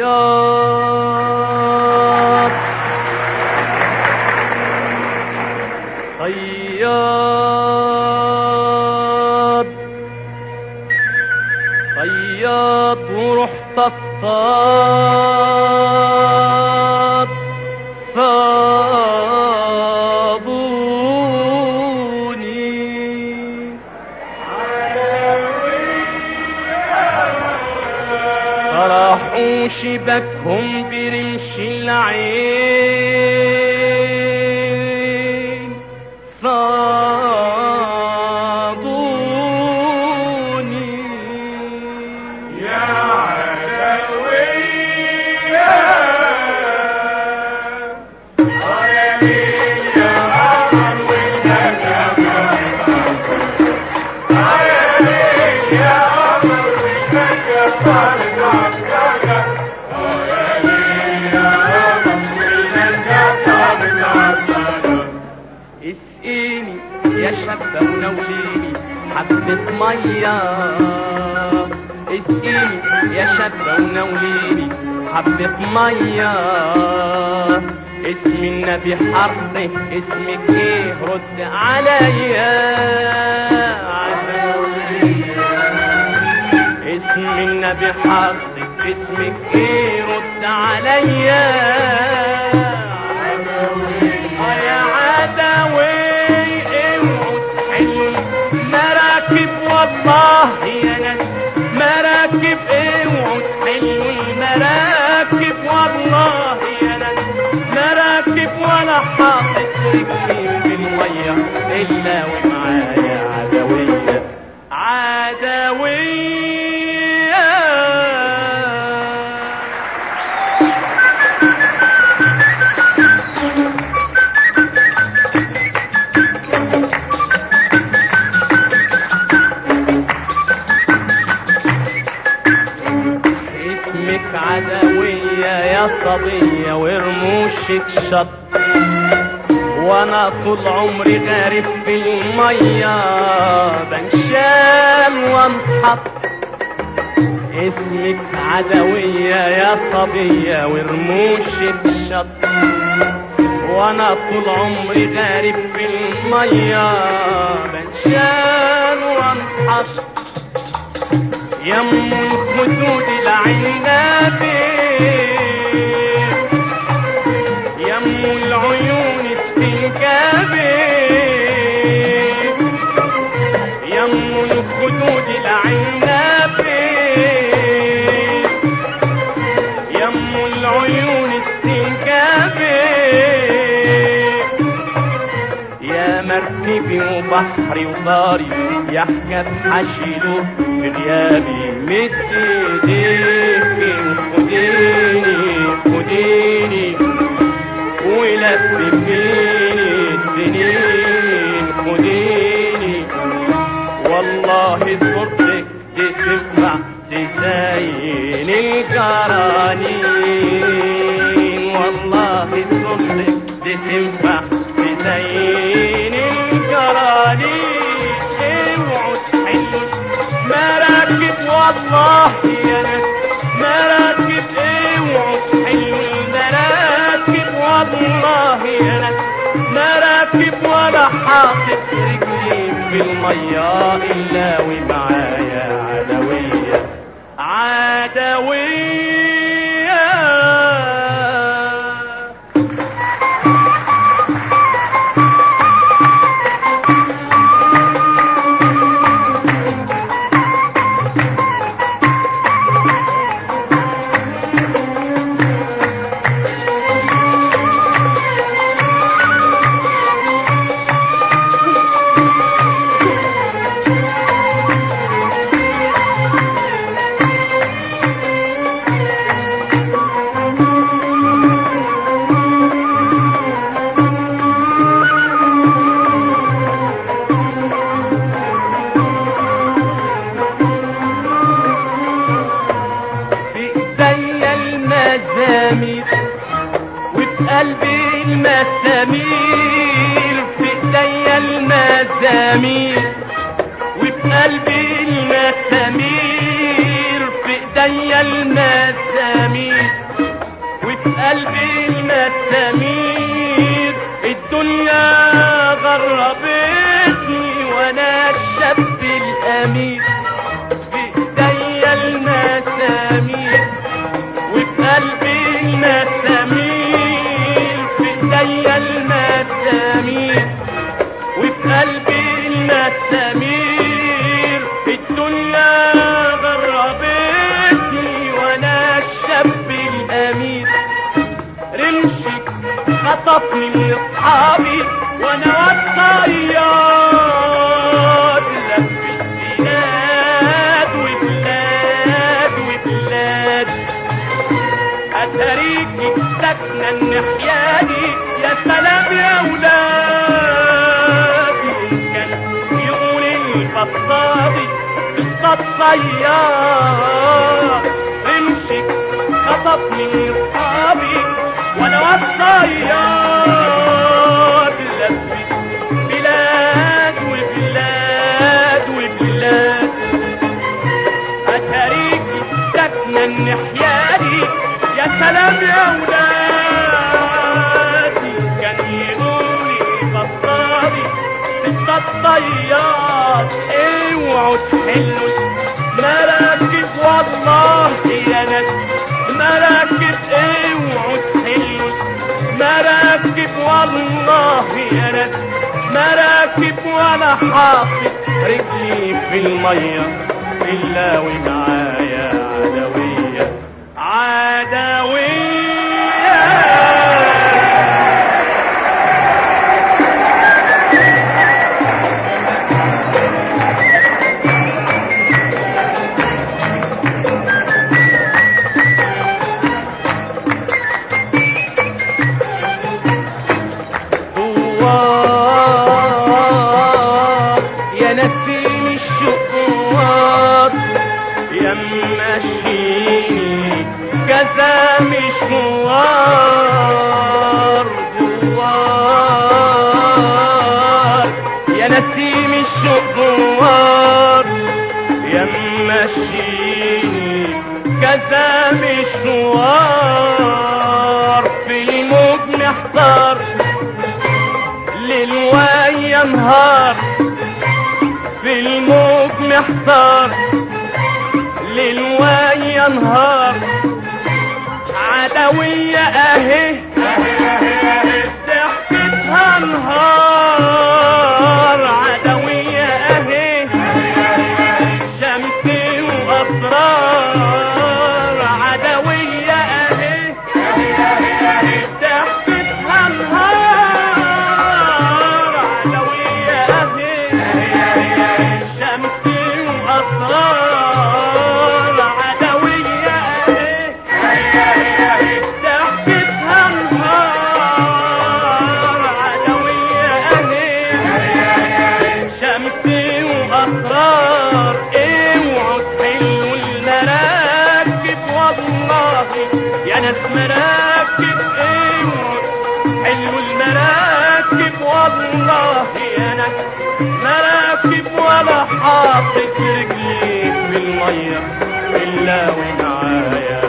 صياد صياد صياد ورحت اصطاد صابوني طرحوا شبكهم برمش العين صابوني يا اسقيني يا شابة ونوليني حبة مية اسقيني يا شابة ونوليني حبة مية اسم النبي حرصي اسمك ايه رد عليا اسم النبي حرصي اسمك ايه رد عليا آه يا عدوي اوعوا تحلوا المراكب والله يا ناس مراكب اوعوا تحلوا المراكب والله يا ناس مراكب ولا حاطط رجلي في المية إلا ومعايا عدوية عدوية اسمك عدوية يا صبية ورموشك شط وانا طول عمري غارف في المية بنشال وانحط اسمك عدوية يا صبية ورموشك شط وانا طول عمري غارف في المية بنشال وانحط يم الخدود العنابي يم العيون السنكابي يم الخدود العنابي يم العيون السنكابي يا مركبي وبحري وطاري يا حكاية حشيله في غيابي مد ايديك وخديني خديني ولففيني السنين خديني والله صورتك تسمع تزين الجرانين والله صورتك تنفع تزين الجرانين اوعوا تحلوا مراكب والله يا ناس مراكب اوعوا تحلوا المراكب والله يا ناس مراكب ولا حاطط رجلي في المية إلا ومعايا عدوية عدوية في ايديا المزامير وفي قلبي المسامير في ايديا المزامير وفي قلبي المسامير في ايديا المزامير الامير في ايديا المسامير وفي قلبي المسامير في ايديا المسامير وفي قلبي المسامير الدنيا غربتني وانا الشاب الامير رمشك خطفني من اصحابي وانا والطيار لف البلاد وبلاد وبلاد اتاريكي ساكنه النحياني يا سلام يا ولادي كان يقول البطاطي الصياد امشي خطفني من اصحابي وانا والصياد لفت بلاد وبلاد وبلاد اتاريكي ساكنه النحياني يا سلام يا ولادي كان يقولي بطاري انت الطيار اوعوا تحلوا مراكب والله يا ناس مراكب اوعوا تحلوا مراكب والله يا ناس مراكب وانا حاطط رجلي في الميه الا ومعايا عدويه عدويه دوار يا نسيم الشقوار يا ماشيني كذا مشوار دوار يا نسيم الشقوار يا ماشيني كذا مشوار في الموج محتار ليل ويا نهار في الموج محتار ليل ويا نهار عدوية اهي ضحكتها نهار عدوية اهي شمس واسرار عدوية اهي ضحكتها نهار عدوية اهي شمس واسرار عدوية اهي ضحكتها نهار عدوية اهي شمس واسرار اوعوا تحلوا المراكب والله يا ناس مراكب اوعوا حلوا المراكب والله يا ناس مراكب ولا حاطط رجلي في الميه الا ومعايا